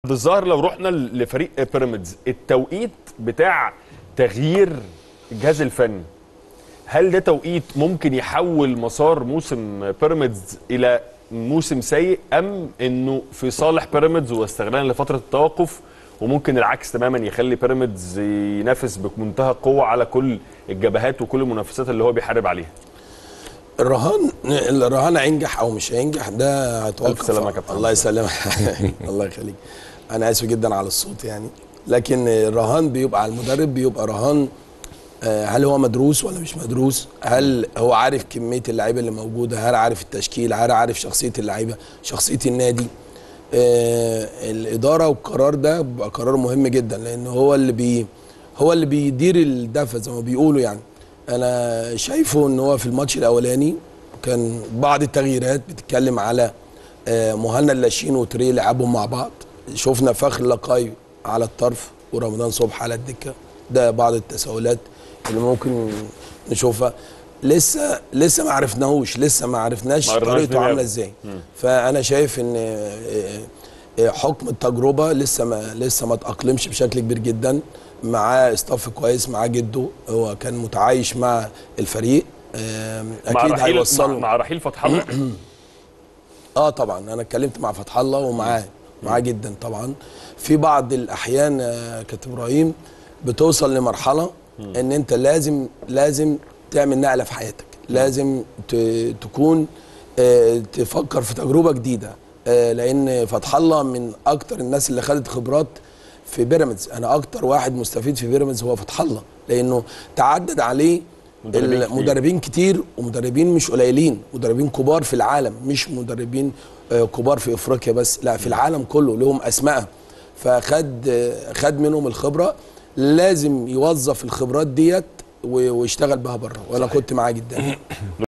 الظاهر لو رحنا لفريق بيراميدز التوقيت بتاع تغيير الجهاز الفني هل ده توقيت ممكن يحول مسار موسم بيراميدز الى موسم سيء ام انه في صالح بيراميدز واستغلالا لفتره التوقف وممكن العكس تماما يخلي بيراميدز ينافس بمنتهى القوه على كل الجبهات وكل المنافسات اللي هو بيحارب عليها الرهان الرهان هينجح او مش هينجح ده هيتوقف ألف سلامة يا كابتن. الله يسلمك الله يخليك انا اسف جدا على الصوت يعني لكن الرهان بيبقى على المدرب بيبقى رهان آه، هل هو مدروس ولا مش مدروس هل هو عارف كميه اللعيبه اللي موجوده هل عارف التشكيل هل عارف شخصيه اللعيبه شخصيه النادي آه، الاداره والقرار ده بيبقى قرار مهم جدا لان هو اللي بي هو اللي بيدير الدفه زي ما بيقولوا يعني انا شايفه ان هو في الماتش الاولاني كان بعض التغييرات بتتكلم على آه، مهند لاشين وتري لعبهم مع بعض شفنا فخر لقاي على الطرف ورمضان صبحي على الدكه ده بعض التساؤلات اللي ممكن نشوفها لسه لسه ما عرفناهوش لسه ما عرفناش ما عرفناش طريقته دماغه. عامله ازاي فانا شايف ان آه، آه، حكم التجربه لسه ما لسه ما تاقلمش بشكل كبير جدا معاه استاف كويس معاه جده هو كان متعايش مع الفريق آم، مع اكيد رحيل مع, هيوصله مع رحيل فتح الله اه طبعا انا اتكلمت مع فتح الله ومعاه معاه جدا طبعا في بعض الاحيان يا كابتن ابراهيم بتوصل لمرحله ان انت لازم لازم تعمل نقله في حياتك لازم ت- تكون آه، تفكر في تجربه جديده آه، لان فتح الله من اكتر الناس اللي خدت خبرات في بيراميدز انا اكتر واحد مستفيد في بيراميدز هو فتح الله لانه تعدد عليه مدربين كتير. المدربين كتير ومدربين مش قليلين مدربين كبار في العالم مش مدربين آه، كبار في افريقيا بس لا في العالم كله لهم اسماء فخد آه، خد منهم الخبره لازم يوظف الخبرات ديت و- ويشتغل بها بره وانا كنت معاه جدا